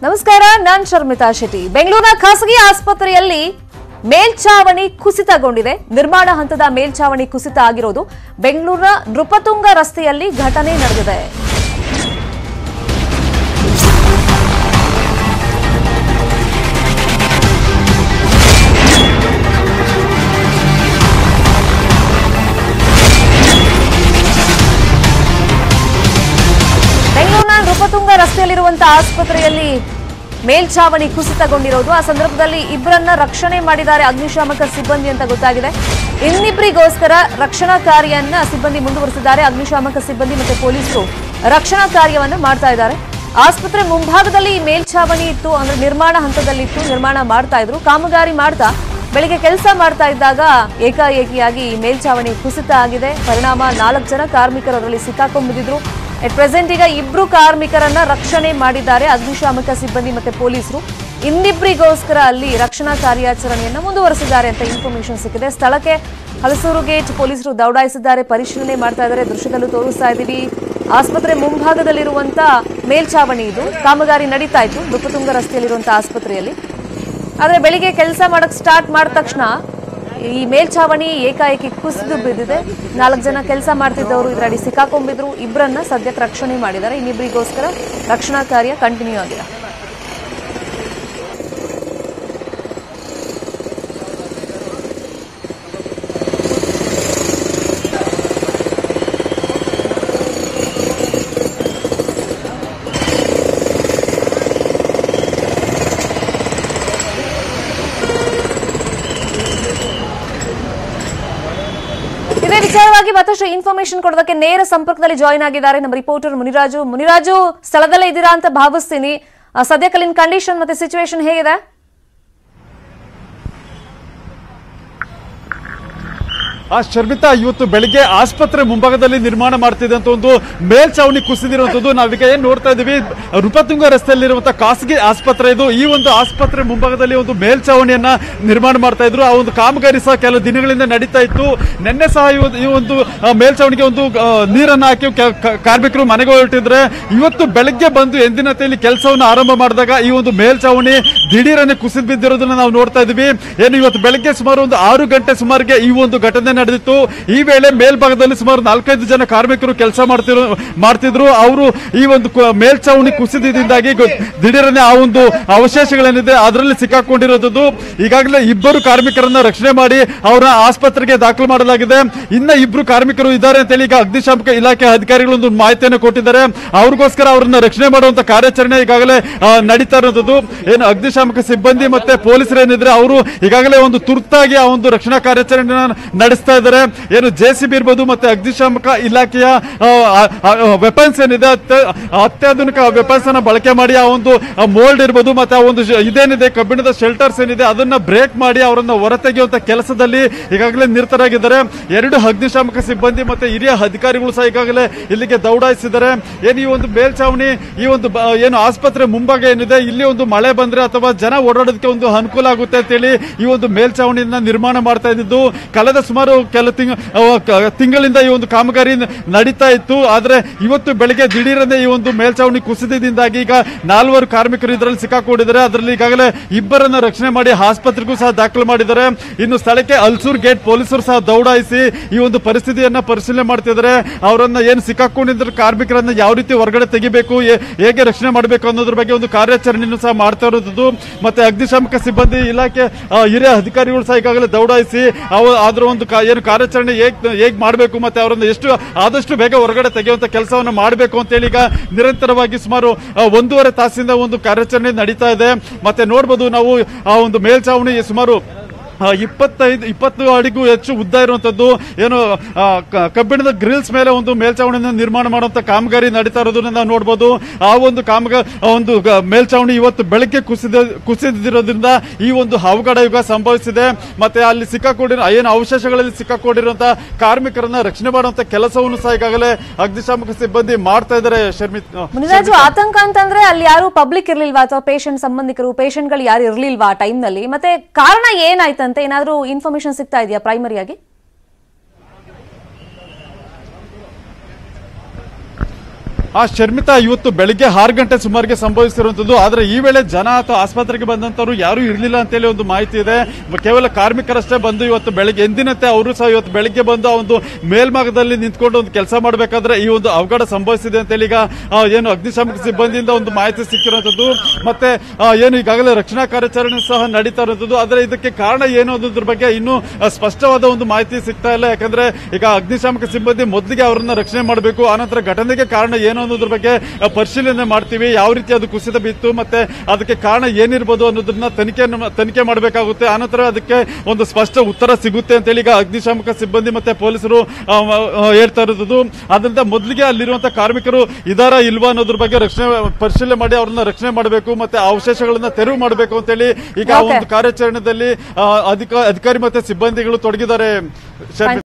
ನಮಸ್ಕಾರ ನಾನ್ ಶರ್ಮಿತಾ ಶೆಟ್ಟಿ ಬೆಂಗಳೂರಿನ ಖಾಸಗಿ ಆಸ್ಪತ್ರೆಯಲ್ಲಿ ಮೇಲ್ಛಾವಣಿ ಕುಸಿತಗೊಂಡಿದೆ ನಿರ್ಮಾಣ ಹಂತದ ಮೇಲ್ಛಾವಣಿ ಕುಸಿತ ಆಗಿರೋದು ಬೆಂಗಳೂರಿನ ನೃಪತುಂಗ ರಸ್ತೆಯಲ್ಲಿ ಘಟನೆ ನಡೆದಿದೆ ಬೆಂಗಳೂರಿನ ನೃಪತುಂಗ ರಸ್ತೆಯಲ್ಲಿರುವಂತಹ ಆಸ್ಪತ್ರೆಯಲ್ಲಿ ಮೇಲ್ಛಾವಣಿ ಕುಸಿತಗೊಂಡಿರೋದು ಆ ಸಂದರ್ಭದಲ್ಲಿ ಇಬ್ಬರನ್ನ ರಕ್ಷಣೆ ಮಾಡಿದ್ದಾರೆ ಅಗ್ನಿಶಾಮಕ ಸಿಬ್ಬಂದಿ ಅಂತ ಗೊತ್ತಾಗಿದೆ ಇನ್ನಿಬ್ಬರಿಗೋಸ್ಕರ ರಕ್ಷಣಾ ಕಾರ್ಯವನ್ನ ಸಿಬ್ಬಂದಿ ಮುಂದುವರೆಸಿದ್ದಾರೆ ಅಗ್ನಿಶಾಮಕ ಸಿಬ್ಬಂದಿ ಮತ್ತೆ ಪೊಲೀಸರು ರಕ್ಷಣಾ ಕಾರ್ಯವನ್ನು ಮಾಡ್ತಾ ಇದ್ದಾರೆ ಆಸ್ಪತ್ರೆ ಮುಂಭಾಗದಲ್ಲಿ ಈ ಮೇಲ್ಛಾವಣಿ ಇತ್ತು ಅಂದ್ರೆ ನಿರ್ಮಾಣ ಹಂತದಲ್ಲಿತ್ತು ನಿರ್ಮಾಣ ಮಾಡ್ತಾ ಇದ್ರು ಕಾಮಗಾರಿ ಮಾಡ್ತಾ ಬೆಳಿಗ್ಗೆ ಕೆಲಸ ಮಾಡ್ತಾ ಇದ್ದಾಗ ಏಕಾಏಕಿಯಾಗಿ ಈ ಮೇಲ್ಛಾವಣಿ ಕುಸಿತ ಆಗಿದೆ ಪರಿಣಾಮ ನಾಲ್ಕು ಜನ ಕಾರ್ಮಿಕರು ಅದರಲ್ಲಿ ಸಿಕ್ಕಾಕೊಂಡ್ಬಿದ್ದಿದ್ರು ಎಟ್ ಪ್ರೆಸೆಂಟ್ ಈಗ ಇಬ್ರು ಕಾರ್ಮಿಕರನ್ನ ರಕ್ಷಣೆ ಮಾಡಿದ್ದಾರೆ ಅಗ್ನಿಶಾಮಕ ಸಿಬ್ಬಂದಿ ಮತ್ತೆ ಪೊಲೀಸರು ಇನ್ನಿಬ್ಬರಿಗೋಸ್ಕರ ಅಲ್ಲಿ ರಕ್ಷಣಾ ಕಾರ್ಯಾಚರಣೆಯನ್ನ ಮುಂದುವರೆಸಿದ್ದಾರೆ ಅಂತ ಇನ್ಫಾರ್ಮೇಶನ್ ಸಿಕ್ಕಿದೆ ಸ್ಥಳಕ್ಕೆ ಹಲಸೂರು ಗೇಟ್ ಪೊಲೀಸರು ದೌಡಾಯಿಸಿದ್ದಾರೆ ಪರಿಶೀಲನೆ ಮಾಡ್ತಾ ಇದ್ದಾರೆ ದೃಶ್ಯದಲ್ಲೂ ತೋರಿಸ್ತಾ ಇದ್ದೀವಿ ಆಸ್ಪತ್ರೆ ಮುಂಭಾಗದಲ್ಲಿರುವಂತ ಮೇಲ್ಛಾವಣಿ ಇದು ಕಾಮಗಾರಿ ನಡೀತಾ ಇತ್ತು ನೃಪತುಂಗ ರಸ್ತೆಯಲ್ಲಿರುವಂತಹ ಆಸ್ಪತ್ರೆಯಲ್ಲಿ ಆದ್ರೆ ಬೆಳಿಗ್ಗೆ ಕೆಲಸ ಮಾಡಕ್ ಸ್ಟಾರ್ಟ್ ಮಾಡಿದ ತಕ್ಷಣ ಈ ಮೇಲ್ಛಾವಣಿ ಏಕಾಏಕಿ ಕುಸಿದು ಬಿದ್ದಿದೆ ನಾಲ್ಕು ಜನ ಕೆಲಸ ಮಾಡ್ತಿದ್ದವರು ಇದರಡಿ ಸಿಕ್ಕಾಕೊಂಡ್ಬಿದ್ರು ಇಬ್ಬರನ್ನ ಸದ್ಯಕ್ಕೆ ರಕ್ಷಣೆ ಮಾಡಿದ್ದಾರೆ ಇನ್ನಿಬ್ಬರಿಗೋಸ್ಕರ ರಕ್ಷಣಾ ಕಾರ್ಯ ಕಂಟಿನ್ಯೂ ಆಗಿದೆ ಇದೇ ವಿಚಾರವಾಗಿ ಮತ್ತಷ್ಟು ಇನ್ಫಾರ್ಮೇಶನ್ ಕೊಡೋದಕ್ಕೆ ನೇರ ಸಂಪರ್ಕದಲ್ಲಿ ಜಾಯಿನ್ ಆಗಿದ್ದಾರೆ ನಮ್ಮ ರಿಪೋರ್ಟರ್ ಮುನಿರಾಜು ಮುನಿರಾಜು ಸ್ಥಳದಲ್ಲೇ ಇದ್ದೀರಾ ಅಂತ ಭಾವಿಸ್ತೀನಿ ಆ, ಸದ್ಯಕ್ಕಲ್ಲಿನ ಕಂಡೀಷನ್ ಮತ್ತೆ ಸಿಚುವೇಶನ್ ಹೇಗಿದೆ ಆ ಶರ್ಮಿತಾ ಇವತ್ತು ಬೆಳಿಗ್ಗೆ ಆಸ್ಪತ್ರೆ ಮುಂಭಾಗದಲ್ಲಿ ನಿರ್ಮಾಣ ಮಾಡ್ತಿದ್ದಂತ ಒಂದು ಮೇಲ್ಛಾವಣಿ ಕುಸಿದಿರುವಂತದ್ದು ನಾವೀಗ ಏನ್ ನೋಡ್ತಾ ಇದೀವಿ ನೃಪತುಂಗ ರಸ್ತೆಯಲ್ಲಿರುವಂತಹ ಖಾಸಗಿ ಆಸ್ಪತ್ರೆ ಇದು ಈ ಒಂದು ಆಸ್ಪತ್ರೆ ಮುಂಭಾಗದಲ್ಲಿ ಒಂದು ಮೇಲ್ಛಾವಣಿಯನ್ನ ನಿರ್ಮಾಣ ಮಾಡ್ತಾ ಇದ್ರು ಆ ಒಂದು ಕಾಮಗಾರಿ ಸಹ ಕೆಲವು ದಿನಗಳಿಂದ ನಡೀತಾ ಇತ್ತು ನಿನ್ನೆ ಸಹ ಈ ಒಂದು- ಈ ಒಂದು ಆ, ಮೇಲ್ಛಾವಣಿಗೆ ಒಂದು ಆ, ನೀರನ್ನ ಹಾಕಿ ಕ- ಕ- ಕಾರ್ಮಿಕರು ಮನೆಗೆ ಹೊರಟಿದ್ರೆ ಇವತ್ತು ಬೆಳಗ್ಗೆ ಬಂದು ಎಂದಿನಂತೆ ಕೆಲಸವನ್ನು ಆರಂಭ ಮಾಡಿದಾಗ ಈ ಒಂದು ಮೇಲ್ಛಾವಣಿ ದಿಢೀರನೆ ಕುಸಿದು ಬಿದ್ದಿರೋದನ್ನ ನಾವು ನೋಡ್ತಾ ಇದೀವಿ ಏನು ಇವತ್ತು ಬೆಳಗ್ಗೆ ಸುಮಾರು ಒಂದು ಆರು ಗಂಟೆ ಸುಮಾರಿಗೆ ಈ ಒಂದು ಘಟನೆ ನಡೆದಿತ್ತು ಈ ವೇಳೆ ಮೇಲ್ಭಾಗದಲ್ಲಿ ಸುಮಾರು ನಾಲ್ಕೈದು ಜನ ಕಾರ್ಮಿಕರು ಕೆಲಸ ಮಾಡ್ತಿರೋ ಮಾಡ್ತಿದ್ರು ಅವರು ಈ ಒಂದು ಕು- ಮೇಲ್ಛಾವಣಿ ಕುಸಿದಿದ್ದಾಗಿ ಗೊ- ದಿಢೀರನೆ ಆ ಒಂದು ಅವಶೇಷಗಳೇನಿದೆ ಅದರಲ್ಲಿ ಸಿಕ್ಕಾಕೊಂಡಿರೋದು ಈಗಾಗಲೇ ಇಬ್ಬರು ಕಾರ್ಮಿಕರನ್ನ ರಕ್ಷಣೆ ಮಾಡಿ ಅವರ ಆಸ್ಪತ್ರೆಗೆ ದಾಖಲು ಮಾಡಲಾಗಿದೆ ಇನ್ನ ಇಬ್ರು ಕಾರ್ಮಿಕರು ಇದ್ದಾರೆ ಅಂತೇಳಿ ಈಗ ಅಗ್ನಿಶಾಮಕ ಇಲಾಖೆ ಅಧಿಕಾರಿಗಳು ಒಂದು ಮಾಹಿತಿಯನ್ನು ಕೊಟ್ಟಿದ್ದಾರೆ ಅವ್ರಿಗೋಸ್ಕರ ಅವರನ್ನ ರಕ್ಷಣೆ ಮಾಡುವಂತ ಕಾರ್ಯಾಚರಣೆ ಈಗಾಗಲೇ ಆ, ನಡೀತಾ ಇರೋದು ಏನು ಅಗ್ನಿಶಾಮಕ ಸಿಬ್ಬಂದಿ ಮತ್ತೆ ಪೊಲೀಸರು ಏನಿದ್ರೆ ಅವರು ಈಗಾಗಲೇ ಒಂದು ತುರ್ತಾಗಿ ಆ ಒಂದು ರಕ್ಷಣಾ ಕಾರ್ಯಾಚರಣೆ ನಡೆಸ್ತಾ ಇದ್ದಾರೆ ಏನು ಜೆ ಸಿ ಬಿ ಇರ್ಬೋದು ಮತ್ತೆ ಅಗ್ನಿಶಾಮಕ ಇಲಾಖೆಯ ವೆಪನ್ಸ್ ಏನಿದೆ ಅತ್ಯ- ಅತ್ಯಾಧುನಿಕ ವೆಪನ್ಸ್ ಅನ್ನ ಬಳಕೆ ಮಾಡಿ ಆ ಒಂದು ಮೋಲ್ಡ್ ಇರ್ಬೋದು ಮತ್ತೆ ಆ ಒಂದು ಶ್- ಇದೇನಿದೆ ಕಬ್ಬಿಣದ ಶೆಲ್ಟರ್ಸ್ ಏನಿದೆ ಅದನ್ನ ಬ್ರೇಕ್ ಮಾಡಿ ಅವರನ್ನ ಹೊರತೆಗೆಯುವಂತ ಕೆಲಸದಲ್ಲಿ ಈಗಾಗಲೇ ನಿರತರಾಗಿದ್ದಾರೆ ಎರಡು ಅಗ್ನಿಶಾಮಕ ಸಿಬ್ಬಂದಿ ಮತ್ತೆ ಹಿರಿಯ ಅಧಿಕಾರಿಗಳು ಸಹ ಈಗಾಗಲೇ ಇಲ್ಲಿಗೆ ದೌಡಾಯಿಸಿದ್ದಾರೆ ಏನು ಈ ಒಂದು ಮೇಲ್ಛಾವಣಿ ಈ ಒಂದು ಬ- ಏನು ಆಸ್ಪತ್ರೆ ಮುಂಭಾಗ ಏನಿದೆ ಇಲ್ಲಿ ಒಂದು ಮಳೆ ಬಂದ್ರೆ ಅಥವಾ ಜನ ಓಡಾಡೋದಕ್ಕೆ ಒಂದು ಅನುಕೂಲ ಆಗುತ್ತೆ ಅಂತೇಳಿ ಈ ಒಂದು ಮೇಲ್ಛಾವಣಿಯನ್ನ ನಿರ್ಮಾಣ ಮಾಡ್ತಾ ಇದ್ದಿದ್ದು ಕಳೆದ ಸುಮಾರು ಕೆಲ ತಿಂಗ ಅಹ್, ಕ- ತಿಂಗಳಿಂದ ಈ ಒಂದು ಕಾಮಗಾರಿ ನ- ನಡೀತಾ ಇತ್ತು ಆದ್ರೆ ಇವತ್ತು ಬೆಳಿಗ್ಗೆ ದಿಢೀರನೆ ಈ ಒಂದು ಮೇಲ್ಛಾವಣಿ ಕುಸಿದಿಂದಾಗಿ ಈಗ ನಾಲ್ವರು ಕಾರ್ಮಿಕರು ಇದರಲ್ಲಿ ಸಿಕ್ಕಾಕೊಂಡಿದ್ದಾರೆ ಅದರಲ್ಲಿ ಈಗಾಗಲೇ ಇಬ್ಬರನ್ನ ರಕ್ಷಣೆ ಮಾಡಿ ಆಸ್ಪತ್ರೆಗೂ ಸಹ ದಾಖಲು ಮಾಡಿದ್ದಾರೆ ಇನ್ನು ಸ್ಥಳಕ್ಕೆ ಅಲ್ಸೂರ್ ಗೇಟ್ ಪೊಲೀಸರು ಸಹ ದೌಡಾಯಿಸಿ ಈ ಒಂದು ಪರಿಸ್ಥಿತಿಯನ್ನ ಪರಿಶೀಲನೆ ಮಾಡ್ತಿದ್ದಾರೆ ಅವರನ್ನ ಏನು ಸಿಕ್ಕಾಕೊಂಡಿದ್ರು ಕಾರ್ಮಿಕರನ್ನ ಯಾವ ರೀತಿ ಹೊರಗಡೆ ತೆಗಿಬೇಕು ಹೇ- ಹೇಗೆ ರಕ್ಷಣೆ ಮಾಡಬೇಕು ಅನ್ನೋದ್ರ ಬಗ್ಗೆ ಒಂದು ಕಾರ್ಯಾಚರಣೆಯನ್ನು ಸಹ ಮಾಡ್ತಾ ಇರೋದು ಮತ್ತೆ ಅಗ್ನಿಶಾಮಕ ಸಿಬ್ಬಂದಿ ಇಲಾಖೆ ಆ, ಹಿರಿಯ ಅಧಿಕಾರಿಗಳು ಸಹ ಈಗಾಗಲೇ ದೌಡಾಯಿಸಿ ಅವ ಅದರ ಒಂದು ಕಾ- ಏನು ಕಾರ್ಯಾಚರಣೆ ಹೇಗ್ ಹೇಗ್ ಮಾಡಬೇಕು ಮತ್ತೆ ಅವರನ್ನು ಎಷ್ಟು ಆದಷ್ಟು ಬೇಗ ಹೊರಗಡೆ ತೆಗೆಯುವಂತ ಕೆಲಸವನ್ನು ಮಾಡಬೇಕು ಅಂತೇಳಿ ಈಗ ನಿರಂತರವಾಗಿ ಸುಮಾರು ಆ, ಒಂದೂವರೆ ತಾಸಿಂದ ಒಂದು ಕಾರ್ಯಾಚರಣೆ ನಡೀತಾ ಇದೆ ಮತ್ತೆ ನೋಡ್ಬೋದು ನಾವು ಆ ಒಂದು ಮೇಲ್ಛಾವಣಿ ಸುಮಾರು ಆ, ಇಪ್ಪತ್ತೈದು ಇಪ್ಪತ್ತು ಅಡಿಗೂ ಹೆಚ್ಚು ಉದ್ದ ಇರುವಂತದ್ದು ಏನು ಆ, ಕ- ಕಬ್ಬಿಣದ ಗ್ರಿಲ್ಸ್ ಮೇಲೆ ಒಂದು ಮೇಲ್ಛಾವಣಿಯನ್ನು ನಿರ್ಮಾಣ ಮಾಡುವಂತ ಕಾಮಗಾರಿ ನಡೀತಾ ಇರೋದನ್ನ ನಾವು ನೋಡಬಹುದು ಆ ಒಂದು ಕಾಮಗ ಆ ಒಂದು ಗ- ಮೇಲ್ಛಾವಣಿ ಇವತ್ತು ಬೆಳಗ್ಗೆ ಕುಸಿದ ಕುಸಿದಿರೋದ್ರಿಂದ ಈ ಒಂದು ಅವಘಡ ಯುಗ ಸಂಭವಿಸಿದೆ ಮತ್ತೆ ಅಲ್ಲಿ ಸಿಕ್ಕಾಕೊಂಡಿರೋ ಏನು ಅವಶೇಷಗಳಲ್ಲಿ ಸಿಕ್ಕಾಕೊಂಡಿರುವಂತಹ ಕಾರ್ಮಿಕರನ್ನ ರಕ್ಷಣೆ ಮಾಡುವಂತ ಕೆಲಸವನ್ನು ಸಹ ಈಗಾಗಲೇ ಅಗ್ನಿಶಾಮಕ ಸಿಬ್ಬಂದಿ ಮಾಡ್ತಾ ಇದ್ದಾರೆ ಶರ್ಮಿತ್ ಮುನಿರಾಜು ಆತಂಕ ಅಂತಂದ್ರೆ ಅಲ್ಲಿ ಯಾರು ಪಬ್ಲಿಕ್ ಇರ್ಲಿಲ್ವಾ ಅಥವಾ ಪೇಷಂಟ್ ಸಂಬಂಧಿಕರು ಪೇಷಂಟ್ ಗಳು ಯಾರು ಇರ್ಲಿಲ್ವಾ ಆ ಟೈಮ್ ನಲ್ಲಿ ಮತ್ತೆ ಕಾರಣ ಏನಾಯ್ತಂತೆ ಏನಾದ್ರೂ ಇನ್ಫಾರ್ಮೇಶನ್ ಸಿಗ್ತಾ ಇದೆಯಾ ಪ್ರೈಮರಿಯಾಗಿ ಆ ಶರ್ಮಿತಾ ಇವತ್ತು ಬೆಳಿಗ್ಗೆ ಆರು ಗಂಟೆ ಸುಮಾರಿಗೆ ಸಂಭವಿಸಿರುವಂತದ್ದು ಆದ್ರೆ ಈ ವೇಳೆ ಜನ ಅಥವಾ ಆಸ್ಪತ್ರೆಗೆ ಬಂದಂತವ್ರು ಯಾರು ಇರಲಿಲ್ಲ ಅಂತೇಳಿ ಒಂದು ಮಾಹಿತಿ ಇದೆ ಕೇವಲ ಕಾರ್ಮಿಕರಷ್ಟೇ ಬಂದು ಇವತ್ತು ಬೆಳಿಗ್ಗೆ ಎಂದಿನಂತೆ ಅವರು ಸಹ ಇವತ್ತು ಬೆಳಿಗ್ಗೆ ಬಂದು ಆ ಒಂದು ಮೇಲ್ಭಾಗದಲ್ಲಿ ನಿಂತ್ಕೊಂಡು ಒಂದು ಕೆಲಸ ಮಾಡಬೇಕಾದ್ರೆ ಈ ಒಂದು ಅವಘಡ ಸಂಭವಿಸಿದೆ ಅಂತೇಳಿ ಈಗ ಆ, ಏನು ಅಗ್ನಿಶಾಮಕ ಸಿಬ್ಬಂದಿಯಿಂದ ಒಂದು ಮಾಹಿತಿ ಸಿಕ್ಕಿರುವಂತದ್ದು ಮತ್ತೆ ಆ, ಏನು ಈಗಾಗಲೇ ರಕ್ಷಣಾ ಕಾರ್ಯಾಚರಣೆ ಸಹ ನಡೀತಾ ಇರುವಂತದ್ದು ಆದ್ರೆ ಇದಕ್ಕೆ ಕಾರಣ ಏನು ಅನ್ನೋದ್ರ ಬಗ್ಗೆ ಇನ್ನೂ ಆ, ಸ್ಪಷ್ಟವಾದ ಒಂದು ಮಾಹಿತಿ ಸಿಗ್ತಾ ಇಲ್ಲ ಯಾಕಂದ್ರೆ ಈಗ ಅಗ್ನಿಶಾಮಕ ಸಿಬ್ಬಂದಿ ಮೊದಲಿಗೆ ಅವರನ್ನ ರಕ್ಷಣೆ ಮಾಡಬೇಕು ಆನಂತರ ಘಟನೆಗೆ ಕಾರಣ ಏನು ಅನ್ನೋದ್ರ ಬಗ್ಗೆ ಆ, ಪರಿಶೀಲನೆ ಮಾಡ್ತೀವಿ ಯಾವ ರೀತಿ ಅದು ಕುಸಿತ ಬಿತ್ತು ಮತ್ತೆ ಅದಕ್ಕೆ ಕಾರಣ ಏನಿರ್ಬೋದು ಅನ್ನೋದನ್ನ ತನಿಖೆ ತನಿಖೆ ಮಾಡಬೇಕಾಗುತ್ತೆ ಆನಂತರ ಅದಕ್ಕೆ ಒಂದು ಸ್ಪಷ್ಟ ಉತ್ತರ ಸಿಗುತ್ತೆ ಅಂತೇಳಿ ಈಗ ಅಗ್ನಿಶಾಮಕ ಸಿಬ್ಬಂದಿ ಮತ್ತೆ ಪೊಲೀಸರು ಆ, ಆ, ಹೇಳ್ತಾ ಇರೋದು ಅದರಿಂದ ಮೊದಲಿಗೆ ಅಲ್ಲಿರುವಂತಹ ಕಾರ್ಮಿಕರು ಇದಾರ ಇಲ್ವಾ ಅನ್ನೋದ್ರ ಬಗ್ಗೆ ರಕ್ಷಣೆ ಪರಿಶೀಲನೆ ಮಾಡಿ ಅವ್ರನ್ನ ರಕ್ಷಣೆ ಮಾಡಬೇಕು ಮತ್ತೆ ಆ ಅವಶೇಷಗಳನ್ನ ತೆರವು ಮಾಡಬೇಕು ಅಂತೇಳಿ ಈಗ ಆ Okay. ಒಂದು ಕಾರ್ಯಾಚರಣೆಯಲ್ಲಿ ಆ, ಅಧಿಕ ಅಧಿಕಾರಿ ಮತ್ತೆ ಸಿಬ್ಬಂದಿಗಳು ತೊಡಗಿದ್ದಾರೆ ಶರ್ಮಿತಾ.